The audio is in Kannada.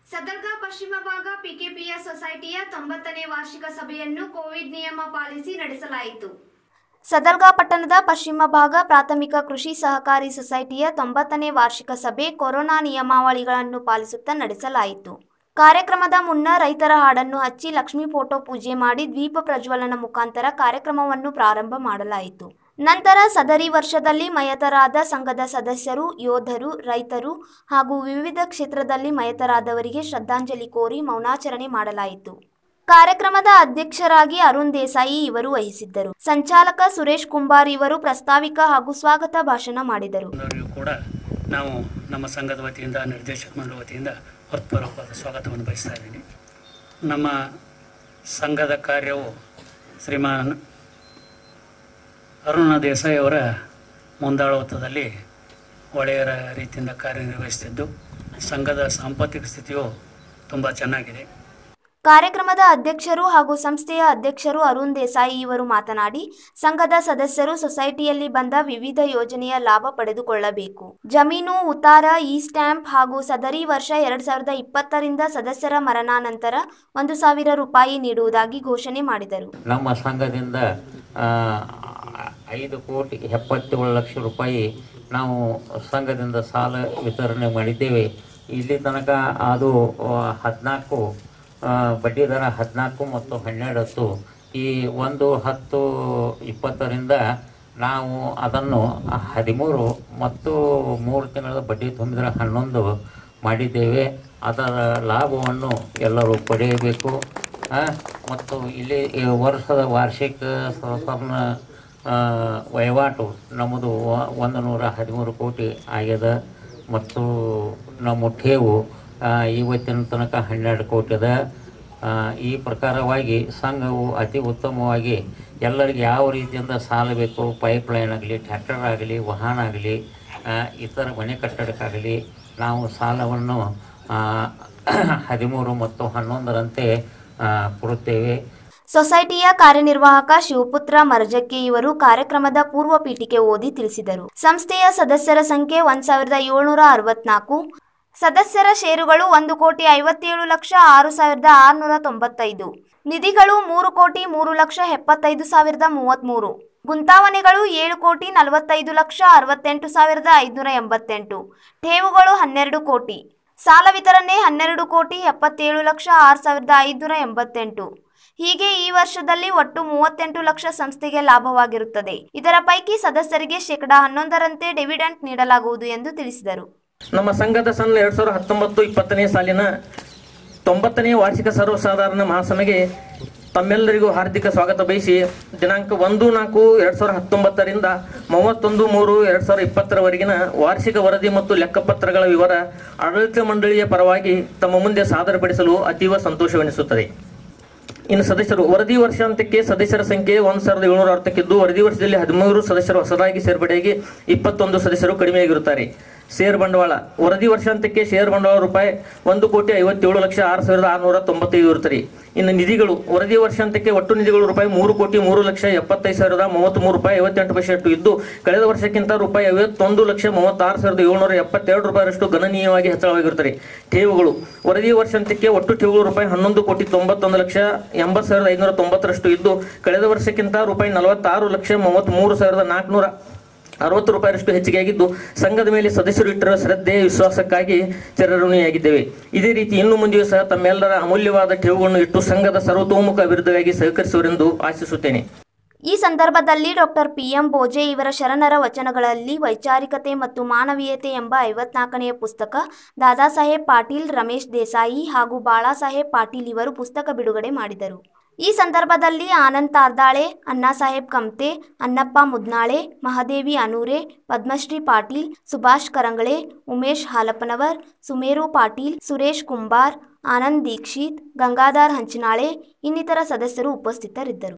ಸದರ್ಗ ಪಶ್ಚಿಮ ಭಾಗ ಪಿಕೆಪಿಯ ಸೊಸೈಟಿಯ ತೊಂಬತ್ತನೇ ವಾರ್ಷಿಕ ಸಭೆಯನ್ನು ಕೋವಿಡ್ ನಿಯಮ ಪಾಲಿಸಿ ನಡೆಸಲಾಯಿತು ಸದರ್ಗಾ ಪಟ್ಟಣದ ಪಶ್ಚಿಮ ಭಾಗ ಪ್ರಾಥಮಿಕ ಕೃಷಿ ಸಹಕಾರಿ ಸೊಸೈಟಿಯ ತೊಂಬತ್ತನೇ ವಾರ್ಷಿಕ ಸಭೆ ಕೊರೋನಾ ನಿಯಮಾವಳಿಗಳನ್ನು ಪಾಲಿಸುತ್ತಾ ನಡೆಸಲಾಯಿತು ಕಾರ್ಯಕ್ರಮದ ಮುನ್ನ ರೈತರ ಹಾಡನ್ನು ಹಚ್ಚಿ ಲಕ್ಷ್ಮೀ ಫೋಟೋ ಪೂಜೆ ಮಾಡಿ ದ್ವೀಪ ಪ್ರಜ್ವಲನ ಮುಖಾಂತರ ಕಾರ್ಯಕ್ರಮವನ್ನು ಪ್ರಾರಂಭ ಮಾಡಲಾಯಿತು ನಂತರ ಸದರಿ ವರ್ಷದಲ್ಲಿ ಮಯತರಾದ ಸಂಘದ ಸದಸ್ಯರು ಯೋಧರು ರೈತರು ಹಾಗೂ ವಿವಿಧ ಕ್ಷೇತ್ರದಲ್ಲಿ ಮಯತರಾದವರಿಗೆ ಶ್ರದ್ಧಾಂಜಲಿ ಕೋರಿ ಮೌನಾಚರಣೆ ಮಾಡಲಾಯಿತು ಕಾರ್ಯಕ್ರಮದ ಅಧ್ಯಕ್ಷರಾಗಿ ಅರುಣ್ ದೇಸಾಯಿ ಇವರು ವಹಿಸಿದ್ದರು ಸಂಚಾಲಕ ಸುರೇಶ್ ಕುಂಬಾರ್ ಇವರು ಪ್ರಸ್ತಾವಿಕ ಹಾಗೂ ಸ್ವಾಗತ ಭಾಷಣ ಮಾಡಿದರು ಅವರಿಗೂ ಕೂಡ ನಾವು ನಮ್ಮ ಸಂಘದ ವತಿಯಿಂದ ನಿರ್ದೇಶಕ ಮಂಡಳಿ ವತಿಯಿಂದ ಹೃತ್ಪೂರ್ವಕವಾದ ಸ್ವಾಗತವನ್ನು ಬಯಸ್ತಾ ಇದ್ದೀನಿ ನಮ್ಮ ಸಂಘದ ಕಾರ್ಯವು ಶ್ರೀಮಾನ್ ಅರುಣ ದೇಸಾಯಿ ಅವರ ಮುಂದಾಳತ್ವದಲ್ಲಿ ಒಳ್ಳೆಯ ರೀತಿಯಿಂದ ಕಾರ್ಯನಿರ್ವಹಿಸುತ್ತಿದ್ದು ಸಂಘದ ಸಾಂಪತ್ತಿಕ ಸ್ಥಿತಿಯು ತುಂಬ ಚೆನ್ನಾಗಿದೆ ಕಾರ್ಯಕ್ರಮದ ಅಧ್ಯಕ್ಷರು ಹಾಗೂ ಸಂಸ್ಥೆಯ ಅಧ್ಯಕ್ಷರು ಅರುಣ್ ದೇಸಾಯಿ ಇವರು ಮಾತನಾಡಿ ಸಂಘದ ಸದಸ್ಯರು ಸೊಸೈಟಿಯಲ್ಲಿ ಬಂದ ವಿವಿಧ ಯೋಜನೆಯ ಲಾಭ ಪಡೆದುಕೊಳ್ಳಬೇಕು ಜಮೀನು ಉತ್ತಾರ ಇ ಸ್ಟ್ಯಾಂಪ್ ಹಾಗೂ ಸದರಿ ವರ್ಷ ಎರಡ್ ಸಾವಿರದ ಇಪ್ಪತ್ತರಿಂದ ಸದಸ್ಯರ ಮರಣಾನಂತರ ಒಂದು ಸಾವಿರ ರೂಪಾಯಿ ನೀಡುವುದಾಗಿ ಘೋಷಣೆ ಮಾಡಿದರು ನಮ್ಮ ಸಂಘದಿಂದ ಆ, ಐದು ಕೋಟಿ ಎಪ್ಪತ್ತೇಳು ಲಕ್ಷ ರೂಪಾಯಿ ನಾವು ಸಂಘದಿಂದ ಸಾಲ ವಿತರಣೆ ಮಾಡಿದ್ದೇವೆ ಇಲ್ಲಿ ತನಕ ಅದು ಹದಿನಾಲ್ಕು ಬಡ್ಡಿ ದರ ಹದಿನಾಲ್ಕು ಮತ್ತು ಹನ್ನೆರಡು ಈ ಒಂದು ಹತ್ತು ಇಪ್ಪತ್ತರಿಂದ ನಾವು ಅದನ್ನು ಹದಿಮೂರು ಮತ್ತು ಮೂರು ತಿಂಗಳ ಬಡ್ಡಿ ತುಂಬಿದರೆ ಹನ್ನೊಂದು ಮಾಡಿದ್ದೇವೆ ಅದರ ಲಾಭವನ್ನು ಎಲ್ಲರೂ ಪಡೆಯಬೇಕು ಆ, ಮತ್ತು ಇಲ್ಲಿ ಈ ವರ್ಷದ ವಾರ್ಷಿಕ ಸರಸರನ ಆ, ವಹಿವಾಟು ನಮ್ಮದು ವ- ಒಂದು ನೂರ ಹದಿಮೂರು ಕೋಟಿ ಆಗ್ಯದ ಮತ್ತು ನಮ್ಮ ಠೇವು ಆ, ಇವತ್ತಿನ ತನಕ ಹನ್ನೆರಡು ಕೋಟಿ ಅದ ಆ, ಈ ಪ್ರಕಾರವಾಗಿ ಸಂಘವು ಅತಿ ಉತ್ತಮವಾಗಿ ಎಲ್ಲರಿಗೆ ಯಾವ ರೀತಿಯಿಂದ ಸಾಲ ಬೇಕು ಪೈಪ್ ಲೈನ್ ಆಗಲಿ ಟ್ರ್ಯಾಕ್ಟರ್ ಆಗಲಿ ವಾಹನ ಆಗಲಿ ಇತರ ಮನೆ ಕಟ್ಟಡಕ್ಕಾಗಲಿ ನಾವು ಸಾಲವನ್ನು ಆ, ಹದಿಮೂರು ಮತ್ತು ಹನ್ನೊಂದರಂತೆ ಆ, ಕೊಡುತ್ತೇವೆ ಸೊಸೈಟಿಯ ಕಾರ್ಯನಿರ್ವಾಹಕ ಶಿವಪುತ್ರ ಮರಜಕ್ಕೆ ಇವರು ಕಾರ್ಯಕ್ರಮದ ಪೂರ್ವ ಪೀಠಿಕೆ ಓದಿ ತಿಳಿಸಿದರು ಸಂಸ್ಥೆಯ ಸದಸ್ಯರ ಸಂಖ್ಯೆ ಒಂದ್ ಸಾವಿರದ ಏಳ್ನೂರ ಅರವತ್ನಾಲ್ಕು ಸದಸ್ಯರ ಷೇರುಗಳು ಒಂದು ಕೋಟಿ ಐವತ್ತೇಳು ಲಕ್ಷ ಆರು ಸಾವಿರದ ಆರುನೂರ ತೊಂಬತ್ತೈದು ನಿಧಿಗಳು ಮೂರು ಕೋಟಿ ಮೂರು ಲಕ್ಷ ಎಪ್ಪತ್ತೈದು ಸಾವಿರದ ಮೂವತ್ತ್ಮೂರು ಗುಂತಾವಣೆಗಳು ಏಳು ಕೋಟಿ ನಲವತ್ತೈದು ಲಕ್ಷ ಅರವತ್ತೆಂಟು ಸಾವಿರದ ಐದುನೂರ ಎಂಬತ್ತೆಂಟು ಠೇವುಗಳು ಹನ್ನೆರಡು ಕೋಟಿ ಸಾಲ ವಿತರಣೆ ಹನ್ನೆರಡು ಕೋಟಿ ಎಪ್ಪತ್ತೇಳು ಲಕ್ಷ ಆರು ಸಾವಿರದ ಐದುನೂರ ಎಂಬತ್ತೆಂಟು ಹೀಗೆ ಈ ವರ್ಷದಲ್ಲಿ ಒಟ್ಟು ಮೂವತ್ತೆಂಟು ಲಕ್ಷ ಸಂಸ್ಥೆಗೆ ಲಾಭವಾಗಿರುತ್ತದೆ ಇದರ ಪೈಕಿ ಸದಸ್ಯರಿಗೆ ಶೇಕಡಾ ಹನ್ನೊಂದರಂತೆ ಡಿವಿಡೆಂಟ್ ನೀಡಲಾಗುವುದು ಎಂದು ತಿಳಿಸಿದರು ನಮ್ಮ ಸಂಘದ ಸಣ್ಣ ಎರಡ್ ಸಾವಿರದ ಹತ್ತೊಂಬತ್ತು ಇಪ್ಪತ್ತನೇ ಸಾಲಿನ ತೊಂಬತ್ತನೇ ವಾರ್ಷಿಕ ಸರ್ವಸಾಧಾರಣ ಮಹಾಸಭೆಗೆ ತಮ್ಮೆಲ್ಲರಿಗೂ ಹಾರ್ದಿಕ ಸ್ವಾಗತ ಬಯಸಿ ದಿನಾಂಕ ಒಂದು ನಾಲ್ಕು ಎರಡ್ ಸಾವಿರದ ಹತ್ತೊಂಬತ್ತರಿಂದ ಮೂವತ್ತೊಂದು ಮೂರು ಎರಡ್ ಸಾವಿರದ ಇಪ್ಪತ್ತರವರೆಗಿನ ವಾರ್ಷಿಕ ವರದಿ ಮತ್ತು ಲೆಕ್ಕಪತ್ರಗಳ ವಿವರ ಆಡಳಿತ ಮಂಡಳಿಯ ಪರವಾಗಿ ತಮ್ಮ ಮುಂದೆ ಸಾದರಪಡಿಸಲು ಅತೀವ ಸಂತೋಷವೆನಿಸುತ್ತದೆ ಇನ್ನು ಸದಸ್ಯರು ವರದಿ ವರ್ಷಾಂತ್ಯಕ್ಕೆ ಸದಸ್ಯರ ಸಂಖ್ಯೆ ಒಂದ್ ಸಾವಿರದ ಏಳ್ನೂರ ಅರ್ಥಕ್ಕಿದ್ದು ವರದಿ ವರ್ಷದಲ್ಲಿ ಹದಿಮೂರು ಸದಸ್ಯರು ಹೊಸದಾಗಿ ಸೇರ್ಪಡೆಯಾಗಿ ಇಪ್ಪತ್ತೊಂದು ಸದಸ್ಯರು ಕಡಿಮೆಯಾಗಿರುತ್ತಾರೆ ಶೇರ್ ಬಂಡವಾಳ ವರದಿ ವರ್ಷಾಂತ್ಯಕ್ಕೆ ಶೇರ್ ಬಂಡವಾಳ ರೂಪಾಯಿ ಒಂದು ಕೋಟಿ ಐವತ್ತೇಳು ಲಕ್ಷ ಆರು ಸಾವಿರದ ಆರುನೂರ ತೊಂಬತ್ತೈದು ಇರುತ್ತದೆ ಇನ್ನು ನಿಧಿಗಳು ವರದಿ ವರ್ಷಾಂತ್ಯಕ್ಕೆ ಒಟ್ಟು ನಿಧಿಗಳು ರೂಪಾಯಿ ಮೂರು ಕೋಟಿ ಮೂರು ಲಕ್ಷ ಎಪ್ಪತ್ತೈದು ಸಾವಿರದ ಮೂವತ್ತ್ಮೂರು ರೂಪಾಯಿ ಐವತ್ತೆಂಟು ಪೈಸೆಟ್ಟು ಇದ್ದು ಕಳೆದ ವರ್ಷಕ್ಕಿಂತ ರೂಪಾಯಿ ಐವತ್ತೊಂದು ಲಕ್ಷ ಮೂವತ್ತಾರು ಸಾವಿರದ ಏಳ್ನೂರ ಎಪ್ಪತ್ತೆರಡು ರೂಪಾಯಿರಷ್ಟು ಗಣನೀಯವಾಗಿ ಹೆಚ್ಚಳವಾಗಿರುತ್ತದೆ ಠೇವುಗಳು ವರದಿ ವರ್ಷಾಂತ್ಯಕ್ಕೆ ಒಟ್ಟು ಠೇವುಗಳು ರೂಪಾಯಿ ಹನ್ನೊಂದು ಕೋಟಿ ತೊಂಬತ್ತೊಂದು ಲಕ್ಷ ಎಂಬತ್ತು ಸಾವಿರದ ಐನೂರ ತೊಂಬತ್ತರಷ್ಟು ಇದ್ದು ಕಳೆದ ವರ್ಷಕ್ಕಿಂತ ರೂಪಾಯಿ ನಲವತ್ತಾರು ಲಕ್ಷ ಮೂವತ್ತ್ಮೂರು ಸಾವಿರದ ನಾಲ್ಕುನೂರ ಅರವತ್ತು ರೂಪಾಯಿಯಷ್ಟು ಹೆಚ್ಚಿಗೆಯಾಗಿದ್ದು ಸಂಘದ ಮೇಲೆ ಸದಸ್ಯರು ಇಟ್ಟಿರುವ ಶ್ರದ್ಧೆ ವಿಶ್ವಾಸಕ್ಕಾಗಿ ಚಿರಋಣಿಯಾಗಿದ್ದೇವೆ ಇದೇ ರೀತಿ ಇನ್ನು ಮುಂದೆಯೂ ಸಹ ತಮ್ಮೆಲ್ಲರ ಅಮೂಲ್ಯವಾದ ಠೇವುಗಳನ್ನು ಇಟ್ಟು ಸಂಘದ ಸರ್ವತೋಮುಖ ಅಭಿವೃದ್ಧಿಗಾಗಿ ಸಹಕರಿಸುವರೆಂದು ಆಶಿಸುತ್ತೇನೆ ಈ ಸಂದರ್ಭದಲ್ಲಿ ಡಾಕ್ಟರ್ ಪಿ ಎಂ ಬೋಜೆ ಇವರ ಶರಣರ ವಚನಗಳಲ್ಲಿ ವೈಚಾರಿಕತೆ ಮತ್ತು ಮಾನವೀಯತೆ ಎಂಬ ಐವತ್ನಾಲ್ಕನೆಯ ಪುಸ್ತಕ ದಾದಾ ಸಾಹೇಬ್ ಪಾಟೀಲ್ ರಮೇಶ್ ದೇಸಾಯಿ ಹಾಗೂ ಬಾಳಾಸಾಹೇಬ್ ಪಾಟೀಲ್ ಇವರು ಪುಸ್ತಕ ಬಿಡುಗಡೆ ಮಾಡಿದರು ಈ ಸಂದರ್ಭದಲ್ಲಿ ಆನಂದ್ ತಾರ್ದಾಳೆ ಅಣ್ಣಾಸಾಹೇಬ್ ಕಮ್ತೆ ಅನ್ನಪ್ಪ ಮುದ್ನಾಳೆ ಮಹಾದೇವಿ ಅನೂರೆ ಪದ್ಮಶ್ರೀ ಪಾಟೀಲ್ ಸುಭಾಷ್ ಕರಂಗಳೆ ಉಮೇಶ್ ಹಾಲಪ್ಪನವರ್ ಸುಮೇರು ಪಾಟೀಲ್ ಸುರೇಶ್ ಕುಂಬಾರ್ ಆನಂದ್ ದೀಕ್ಷಿತ್ ಗಂಗಾಧರ್ ಹಂಚನಾಳೆ ಇನ್ನಿತರ ಸದಸ್ಯರು ಉಪಸ್ಥಿತರಿದ್ದರು